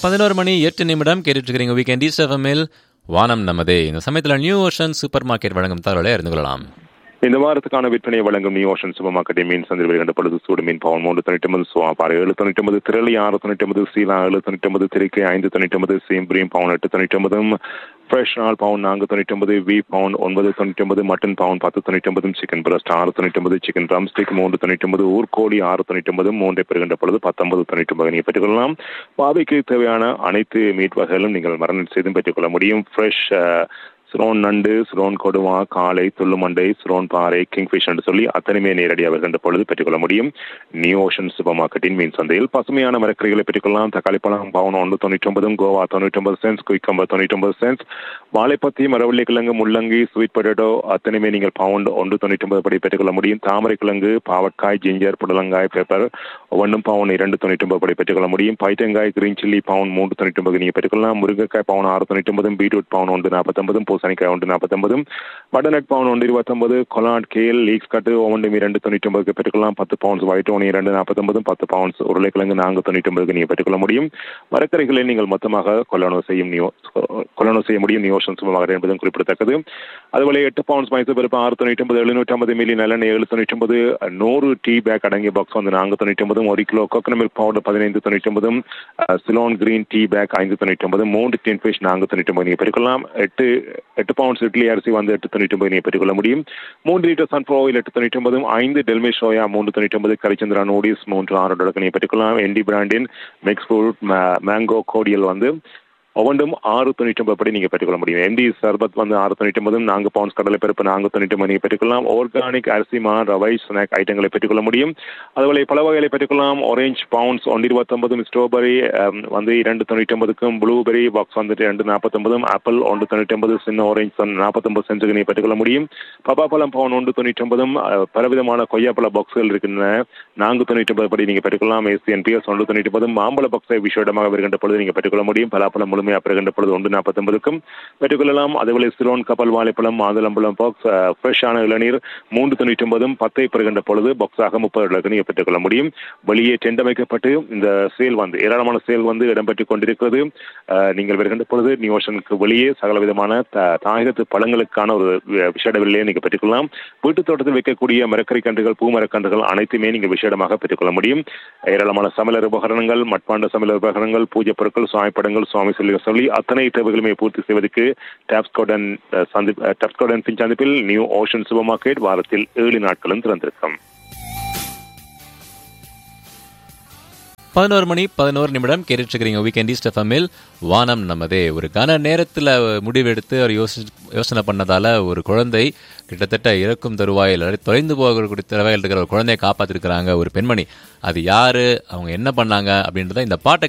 பதினோரு மணி எட்டு நிமிடம் கேட்டுட்டு இருக்கிறீங்க வீக்கெண்ட் ஈஸ்ட் எஃப்எம்மில் வானம் நமதே இந்த சமயத்தில் நியூ ஓஷன் சூப்பர் மார்க்கெட் வழங்கும் தகவலை அறிந்து கொள்ளலாம் இந்த வாரத்துக்கான விற்பனையை வழங்கும் நியூ ஓஷன் சூப்பர் மார்க்கெட்டில் மீன் சந்தையில் வருகின்ற பொழுது சூடு மீன் பவன் மூன்று தொண்ணூற்றி ஒன்பது சுவாப்பாறு ஏழு தொண்ணூற்றி ஒன்பது திரளி ஆறு தொண்ணூற்றி ஒன்பது சீலா ஏழு தொண்ணூற்றி ஒன்பது திரிக்கை ஐந்து தொண்ணூற்றி ஒன்பது சேம்பிரியம் பவுன் எட்டு தொண்ணூற்றி ஒன்பதும் ஃப்ரெஷ் நாள் பவுன் நான்கு தொண்ணூற்றி ஒன்பது வி பவுன் ஒன்பது தொண்ணூற்றி ஒன்பது மட்டன் பவுன் பத்து தொண்ணூற்றி ஒன்பதும் சிக்கன் பிரஸ்ட் ஆறு தொண்ணூற்றி ஒன்பது சிக்கன் ட்ரம் ஸ்டிக் மூன்று தொண்ணூற்றி ஒன்பது ஊர்கோழி ஆறு தொண்ணூற்றி ஒன்பது மூன்றை பெறுகின்ற பொழுது பத்தொன்பது தொண்ணூற்றி ஒன்பது நீங்கள் பெற்றுக்கொள்ளலாம் பாவைக்கு தேவையான அனைத்து மீட் வகைகளும் நீங்கள் மரணம் செய்தும் பெற்றுக்கொள்ள முடியும் ஃப்ரெஷ் ஸ்ரோன் நண்டு ஸ்ரோன் கொடுவா காளை துள்ளுமண்டை ஸ்ரோன் பாறை கிங்ஃபிஷ் என்று சொல்லி அத்தனையுமே நேரடியாக வருகின்ற பொழுது பெற்றுக்கொள்ள முடியும் நியூ ஓஷன் சூப்பர் மார்க்கெட்டின் மீன் சந்தையில் பசுமையான மரக்கறிகளை பெற்றுக்கொள்ளலாம் தக்காளி பழம் பவுன் ஒன்று தொண்ணூற்றி ஒன்பதும் கோவா தொண்ணூற்றி ஒன்பது சென்ஸ் குயிக்கம்பர் தொண்ணூற்றி ஒன்பது சென்ஸ் வாழைப்பத்தி மரவள்ளி கிழங்கு முள்ளங்கி ஸ்வீட் பொட்டேட்டோ அத்தனையுமே நீங்கள் பவுண்ட் ஒன்று தொண்ணூற்றி ஒன்பது படி பெற்றுக்கொள்ள முடியும் தாமரை கிழங்கு பாவக்காய் ஜிஞ்சர் புடலங்காய் பெப்பர் ஒவ்வொன்றும் பவுன் இரண்டு தொண்ணூற்றி ஒன்பது படி பெற்றுக்கொள்ள முடியும் பைத்தங்காய் கிரீன் சில்லி பவுன் மூன்று தொண்ணூற்றி ஒன்பது நீங்கள் பெற்றுக்கொள்ளலாம் முருங்கைக்காய் பவுன் ஆறு தொண்ணூற்றி ஒன்பதும் பீட்ரூட் பவுன் ஒன்று நாற்பத்தொன்பதும் பூசணிக்காய் ஒன்று நாற்பத்தொன்பதும் பட்டர்நட் பவுன் ஒன்று இருபத்தொன்பது கொலாட் கேல் லீக்ஸ் கட்டு ஒவ்வொன்றும் இரண்டு தொண்ணூற்றி ஒன்பதுக்கு பெற்றுக்கொள்ளலாம் பத்து பவுன்ஸ் ஒயிட் ஒன்று இரண்டு நாற்பத்தொன்பதும் பத்து பவுன்ஸ் உருளைக்கிழங்கு நான்கு தொண்ணூற்றி ஒன்பதுக்கு நீங்கள் பெற்றுக்கொள்ள முடியும் மரக்கறிகளை நீங்கள் மொத்தமாக கொள்ளணும் செய்யும் நியோ கொள்ளணும் செய்ய முடியும் நியோஷன் சுபமாக என்பதும் குறிப்பிடத்தக்கது அதுபோல எட்டு பவுன்ஸ் மைசூர் பருப்பு ஆறு தொண்ணூற்றி ஒன்பது எழுநூற்றி ஐம்பது மில்லி நல்லெண்ணெய் ஏழு தொண்ணூற்றி ஒன்பது நூறு டீ பேக் அடங்கிய பாக்ஸ் வந்து நான்கு தொண்ணூற்றி ஒன்பதும் ஒரு கிலோ கோகனட் மில்க் பவுடர் பதினைந்து தொண்ணூற்றி ஒன்பதும் சிலோன் கிரீன் டீ பேக் ஐந்து தொண்ணூற்றி ஒன்பது மூன்று டின் ஃபிஷ் நான்கு தொண்ணூற்றி ஒன்பது நீங்கள் பெற்றுக்கொள்ளலாம் எட்டு எட்டு பவுன்ஸ் இட்லி அரிசி வந்து எட்டு தொண்ணூற்றி ஒன்பது நீங்கள் பெற்றுக்கொள்ள முடியும் மூன்று லிட்டர் சன்ஃப்ளவர் ஆயில் எட்டு தொண்ணூற்றி ஒன்பதும் ஐந்து டெல்மே சோயா மூன்று தொண்ணூற்றி ஒன்பது கரிச்சந்திரா நூடில்ஸ் மூன்று ஆறு டாலருக்கு நீங்கள் பெற்றுக்கொள்ளலாம் என்டி பிராண்டின் மிக்ஸ் ஃப்ரூட் மேங்கோ கோடியல் வந்து ஒவ்வொன்றும் ஆறு தொண்ணூற்றி ஒன்பது படி நீங்கள் பெற்றுக்கொள்ள முடியும் எம்டி சர்பத் வந்து ஆறு தொண்ணூற்றி ஒன்பதும் நான்கு பவுன்ஸ் கடலை பருப்பு நான்கு தொண்ணூற்றி ஒன்பது நீங்கள் பெற்றுக்கொள்ளலாம் ஆர்கானிக் அரிசி மா ரவை ஸ்நாக் ஐட்டங்களை பெற்றுக்கொள்ள முடியும் அதுபோல பல வகைகளை பெற்றுக்கொள்ளலாம் ஆரஞ்ச் பவுன்ஸ் ஒன்று இருபத்தொன்பதும் ஸ்ட்ராபெரி வந்து இரண்டு தொண்ணூற்றி ஒன்பதுக்கும் ப்ளூபெரி பாக்ஸ் வந்துட்டு ரெண்டு நாற்பத்தொன்பதும் ஆப்பிள் ஒன்று தொண்ணூற்றி ஒன்பது சின்ன ஆரஞ்ச் நாற்பத்தொன்பது சென்ட்டுக்கு நீங்கள் பெற்றுக்கொள்ள முடியும் பப்பாப்பழம் பவுன் ஒன்று தொண்ணூற்றி ஒன்பதும் பலவிதமான கொய்யாப்பழ பாக்ஸ்கள் இருக்கின்றன நான்கு தொண்ணூற்றி ஒன்பது படி நீங்கள் பெற்றுக்கொள்ளலாம் ஏசிஎன் பிஎஸ் ஒன்று தொண்ணூற்றி ஒன்பதும் மாம்பழ பாக்ஸை விஷயமாக வருகின்ற பொழுது நீங்கள் பெற்றுக்கொள்ள முடியும் பலாப்பழம் முழுமையாக பெறுகின்ற பொழுது ஒன்று நாற்பத்தொன்பதுக்கும் பெற்றுக்கொள்ளலாம் அதுபோல சிலோன் கப்பல் வாழைப்பழம் மாதுளம்பழம் பாக்ஸ் ஃப்ரெஷ்ஷான இளநீர் மூன்று தொண்ணூற்றி ஒன்பதும் பத்தை பெறுகின்ற பொழுது பாக்ஸாக முப்பது டாலருக்கு நீங்கள் பெற்றுக்கொள்ள முடியும் வெளியே டெண்ட் அமைக்கப்பட்டு இந்த சேல் வந்து ஏராளமான சேல் வந்து இடம்பெற்றுக் கொண்டிருக்கிறது நீங்கள் வருகின்ற பொழுது நியூஷனுக்கு வெளியே சகல விதமான தாயகத்து பழங்களுக்கான ஒரு விஷேட விலையை நீங்கள் பெற்றுக்கொள்ளலாம் வீட்டு தோட்டத்தில் வைக்கக்கூடிய மரக்கறி கன்றுகள் பூ மரக்கன்றுகள் அனைத்துமே நீங்கள் விஷேடமாக பெற்றுக்கொள்ள முடியும் ஏராளமான சமையல் உபகரணங்கள் மட்பாண்ட சமையல் உபகரணங்கள் பூஜை பொருட்கள் சுவாமி படங்கள் சுவாமி சொல்லி சொல்லி அத்தனை தேவைகளுமே பூர்த்தி செய்வதற்கு டாப்ஸ்கோடன் சந்தி டாப்ஸ்கோடன் பின் சந்திப்பில் நியூ ஓஷன் சூப்பர் மார்க்கெட் வாரத்தில் ஏழு நாட்களும் திறந்திருக்கும் பதினோரு மணி பதினோரு நிமிடம் கேட்டுட்டு இருக்கிறீங்க வீக்கெண்ட் ஈஸ்ட் எஃப்எம்மில் வானம் நமதே ஒரு கன நேரத்தில் முடிவெடுத்து அவர் யோசி யோசனை பண்ணதால ஒரு குழந்தை கிட்டத்தட்ட இறக்கும் தருவாயில் தொலைந்து போகக்கூடிய தருவாயில் இருக்கிற ஒரு குழந்தையை காப்பாற்றிருக்கிறாங்க ஒரு பெண்மணி அது யாரு அவங்க என்ன பண்ணாங்க அப்படின்றத இந்த பாட்டை